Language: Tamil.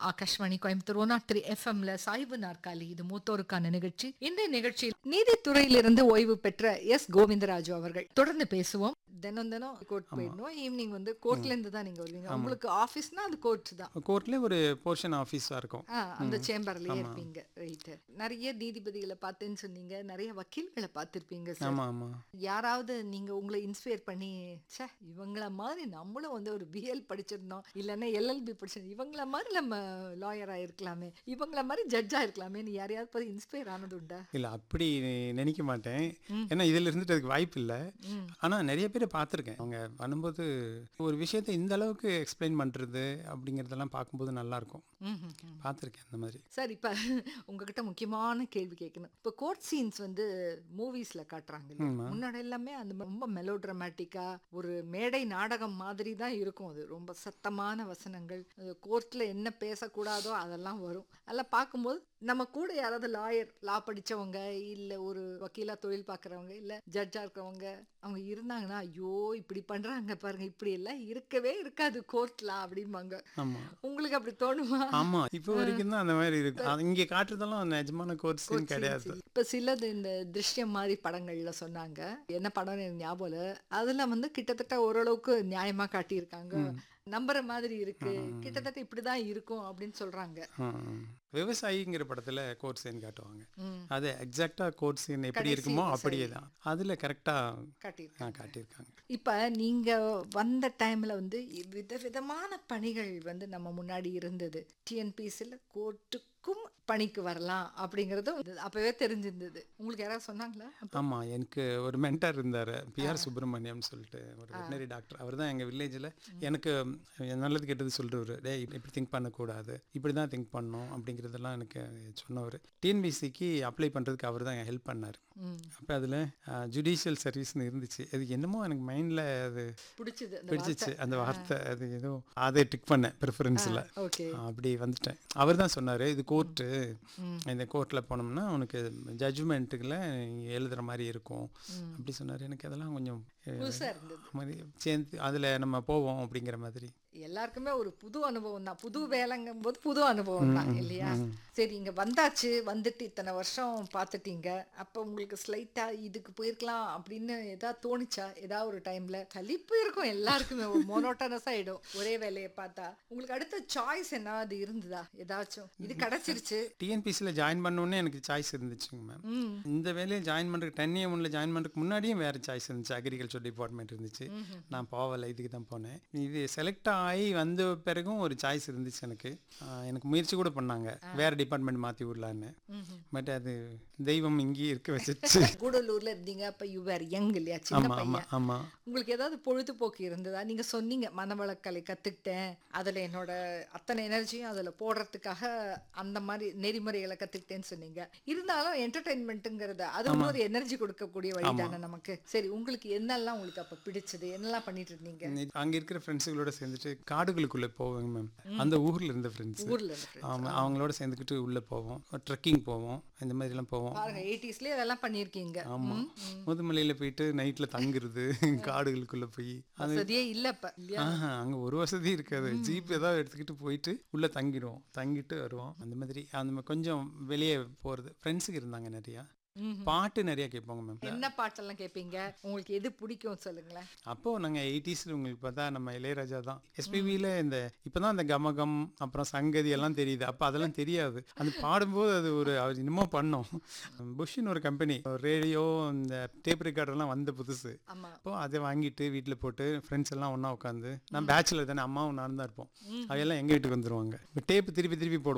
Akashvani Coimbatore one nought three எஃப்எம்ல சாய்வு நாற்காலி இது மூத்தோருக்கான நிகழ்ச்சி இந்த நிகழ்ச்சியில் நீதித்துறையிலிருந்து ஓய்வு பெற்ற எஸ் கோவிந்தராஜு அவர்கள் தொடர்ந்து பேசுவோம் தினம் தினம் கோர்ட் போயிடணும் ஈவினிங் வந்து கோர்ட்ல இருந்து தான் நீங்க வருவீங்க உங்களுக்கு ஆபீஸ்னா அது கோர்ட் தான் கோர்ட்லேயே ஒரு போர்ஷன் ஆஃபீஸாக இருக்கும் ஆ, அந்த சேம்பர்லயே இருப்பீங்க ரைட் நிறைய நீதிபதிகளை பார்த்தேன்னு சொன்னீங்க நிறைய வக்கீல்களை பார்த்திருப்பீங்க சார் ஆமாம் ஆமாம் யாராவது நீங்க உங்களை இன்ஸ்பயர் பண்ணி ச்சே இவங்கள மாதிரி நம்மளும் வந்து ஒரு பிஎல் படிச்சிருந்தோம் இல்லைன்னா எல்எல்பி படிச்சிருந்தோம் இவங்கள மாதிரி நம்ம லாயரா இருக்கலாமே இவங்கள மாதிரி ஜட்ஜா இருக்கலாமே நீ யாரையாவது பார்த்து இன்ஸ்பயர் ஆனது உண்டா இல்லை அப்படி நினைக்க மாட்டேன் ஏன்னா இதில் இருந்துட்டு அதுக்கு வாய்ப்பு இல்லை ம். ஆனால் நிறைய பேரை பார்த்துருக்கேன் அவங்க பண்ணும்போது ஒரு விஷயத்தை இந்த அளவுக்கு எக்ஸ்பிளைன் பண்ணுறது அப்படிங்கிறதெல்லாம் பார்க்கும்போது நல்லாயிருக்கும் ம், ம், ம். பார்த்துருக்கேன் அந்த மாதிரி சார் இப்ப உங்ககிட்ட முக்கியமான கேள்வி கேட்கணும் இப்ப கோர்ட் சீன்ஸ் வந்து மூவிஸ்ல காட்டுறாங்க இல்லையா? ஆமா. முன்னாடி எல்லாமே அந்த ரொம்ப மெலோ ஒரு மேடை நாடகம் மாதிரி தான் இருக்கும் அது ரொம்ப சத்தமான வசனங்கள் கோர்ட்ல என்ன பேசக்கூடாதோ அதெல்லாம் வரும் அதெல்லாம் பார்க்கும்போது நம்ம கூட யாராவது லாயர் லா படிச்சவங்க இல்ல ஒரு வக்கீலா தொழில் பார்க்கறவங்க இல்ல ஜட்ஜா இருக்கிறவங்க அவங்க இருந்தாங்கன்னா ஐயோ இப்படி பண்றாங்க பாருங்க இப்படி எல்லாம் இருக்கவே இருக்காது கோர்ட்ல அப்படிம்பாங்க ஆமாம் உங்களுக்கு அப்படி தோணுமா ஆமாம் இப்போ வரைக்கும் தான் அந்த மாதிரி இருக்கு அது இங்கே காட்டுறதெல்லாம் நிஜமான கோர்ட் சீன் சரி, கிடையாது சரி. இப்ப சிலது இந்த திருஷ்யம் மாதிரி படங்கள்ல சொன்னாங்க என்ன படம்னு எனக்கு ஞாபகம் இல்ல அதுல வந்து கிட்டத்தட்ட ஓரளவுக்கு நியாயமா காட்டியிருக்காங்க நம்புற மாதிரி இருக்கு கிட்டத்தட்ட இப்படிதான் இருக்கும் அப்படின்னு சொல்றாங்க ஆ, ஆ. விவசாயிங்கிற படத்தில் கோர்ட் சீன் காட்டுவாங்க ம். அது எக்ஸாக்டாக கோர்ட் சீன் எப்படி கடைசி இருக்குமோ விவசாயி. அப்படியே தான் அதில் கரெக்டாக காட்டியிருக்காங்க காட்டியிருக்காங்க இப்ப நீங்க வந்த டைம்ல வந்து விதவிதமான பணிகள் வந்து நம்ம முன்னாடி இருந்தது டிஎன்பிசில கோர்ட்டுக்கும் பணிக்கு வரலாம் அப்படிங்கறது அப்பவே தெரிஞ்சிருந்தது உங்களுக்கு யாராவது சொன்னாங்களா ஆமாம் எனக்கு ஒரு மென்டர் இருந்தார் பிஆர் சுப்பிரமணியம் சொல்லிட்டு ஒரு வெட்டினரி டாக்டர் அவர் தான் எங்கள் வில்லேஜில் எனக்கு நல்லது கெட்டது சொல்கிறவர் டேய் இப்படி திங்க் பண்ணக்கூடாது இப்படி தான் திங்க் பண்ணணும் அப்படிங்கிறதெல்லாம் எனக்கு சொன்னவர் டிஎன்பிசிக்கு அப்ளை பண்ணுறதுக்கு அவர் தான் ஹெல்ப் பண்ணார் ம். அப்போ அதில் ஜுடிஷியல் சர்வீஸ்னு இருந்துச்சு அது என்னமோ எனக்கு மைண்டில் அது பிடிச்சது அந்த பிடிச்சிச்சு அந்த வார்த்தை அது ஏதோ அதை டிக் பண்ணேன் ப்ரிஃபரன்ஸில் ஓகே அப்படி வந்துட்டேன் அவர் தான் சொன்னார் இது கோர்ட்டு இந்த கோர்ட்டில் போனோம்னா உனக்கு ஜட்ஜ்மெண்ட்டுக்குள்ள எழுதுகிற மாதிரி இருக்கும் அப்படி சொன்னார் எனக்கு அதெல்லாம் கொஞ்சம் அஹ், புதுசா இருந்தது மாதிரி சேர்ந்து அதில் நம்ம போவோம் அப்படிங்கிற மாதிரி எல்லாருக்குமே ஒரு புது அனுபவம் தான் புது வேலைங்கும் போது புது அனுபவம் தான் இல்லையா சரி இங்க வந்தாச்சு வந்துட்டு இத்தனை வருஷம் பார்த்துட்டீங்க அப்ப உங்களுக்கு ஸ்லைட்டா இதுக்கு போயிருக்கலாம் அப்படின்னு ஏதாவது தோணுச்சா ஏதாவது ஒரு டைம்ல கலிப்பு இருக்கும் எல்லாருக்குமே ஒரு மோனோட்டனஸ் ஆயிடும் ஒரே வேலையை பார்த்தா உங்களுக்கு அடுத்த சாய்ஸ் என்ன அது இருந்ததா ஏதாச்சும் இது கிடைச்சிருச்சு டிஎன்பிசியில் ஜாயின் பண்ணோன்னே எனக்கு சாய்ஸ் இருந்துச்சுங்க மேம் ம் இந்த வேலையை ஜாயின் பண்ணுறதுக்கு டென் ஏ ஒன்ல ஜாயின் பண்ணுறதுக்கு முன்னாடியும் வேறு சாய்ஸ் இருந்துச்சு அக்ரிகல்ச்சர் டிபார்ட்மெண்ட் இருந்துச்சு நான் போகலை இதுக்கு தான் போனேன் இது செலக்ட் ஆகி வந்த பிறகும் ஒரு சாய்ஸ் இருந்துச்சு எனக்கு ஆஹ் எனக்கு முயற்சி கூட பண்ணாங்க வேறு டிபார்ட்மெண்ட் மாற்றி விடலான்னு பட் அது தெய்வம் இங்கேயே இருக்க வச்சிருச்சு கூடலூர்ல இருந்தீங்க அப்ப யூ வேர் யங் இல்லையா சின்ன ஆமாம் பையன் ஆமாம் ஆமாம் உங்களுக்கு ஏதாவது பொழுதுபோக்கு இருந்ததா நீங்க சொன்னீங்க மனவளக்கலை கத்துக்கிட்டேன் அதுல என்னோட அத்தனை எனர்ஜியும் அதுல போடுறதுக்காக அந்த மாதிரி நெறிமுறைகளை கத்துக்கிட்டேன்னு சொன்னீங்க இருந்தாலும் என்டர்டைன்மெண்ட்டுங்கிறது அது ஒரு எனர்ஜி கொடுக்கக்கூடிய வழி தானே நமக்கு சரி உங்களுக்கு என்னெல்லாம் உங்களுக்கு அப்ப பிடிச்சது என்னெல்லாம் பண்ணிட்டு இருந்தீங்க அங்கே இருக்கிற ஃப்ரெண்ட்ஸுகளோட சேர்ந்துட்டு காடுகளுக்குள்ளே போவேங்க மேம் அந்த ஊரில் இருந்த ஃப்ரெண்ட்ஸ் ஊர்ல இருந்து ஆமாம் அவங்களோட சேர்ந்துக்கிட்டு உள்ளே போவோம் ட்ரெக்கிங் போவோம் இந்த மாதிரிலாம் போவோம் பாருங்க எயிட்டிஸ்லயே அதெல்லாம் பண்ணிருக்கீங்க ஆமாம் முதுமலையில் போயிட்டு நைட்டில் தங்குறது காடுகளுக்குள்ளே போய் அது வசதியே இல்ல இப்ப இல்லையா ஆஹா அங்கே ஒரு வசதி இருக்காது ஜீப் ஏதாவது எடுத்துக்கிட்டு போயிட்டு உள்ளே தங்கிடுவோம் தங்கிட்டு வருவோம் அந்த மாதிரி அந்த மாதிரி கொஞ்சம் வெளியே போகிறது ஃப்ரெண்ட்ஸுக்கு இருந்தாங்க நிறையா ம்ஹும். பாட்டு நிறைய கேட்போங்க மேம் என்ன பாட்டெல்லாம் கேட்பீங்க உங்களுக்கு எது பிடிக்கும் சொல்லுங்களேன் அப்போது நாங்கள் எயிட்டிஸில் உங்களுக்கு பார்த்தா நம்ம இளையராஜா தான் எஸ்பிபியில் இந்த இப்போ தான் இந்த கமகம் அப்புறம் சங்கதி எல்லாம் தெரியுது அப்போ அதெல்லாம் தெரியாது அது பாடும்போது அது ஒரு அவர் இன்னமும் பண்ணோம் புஷ்ஷின்னு ஒரு கம்பெனி ரேடியோ இந்த டேப் ரெக்கார்டர்லாம் வந்த புதுசு ஆமா அப்போ அதை வாங்கிட்டு வீட்டில் போட்டு ஃப்ரெண்ட்ஸ் எல்லாம் ஒன்றா உட்காந்து நான் பேச்சுலர் தானே அம்மாவும் நானும் தான் இருப்போம் அவையெல்லாம் எங்கள் வீட்டுக்கு வந்துருவாங்க டேப் திருப்பி திருப்பி போடுவோம்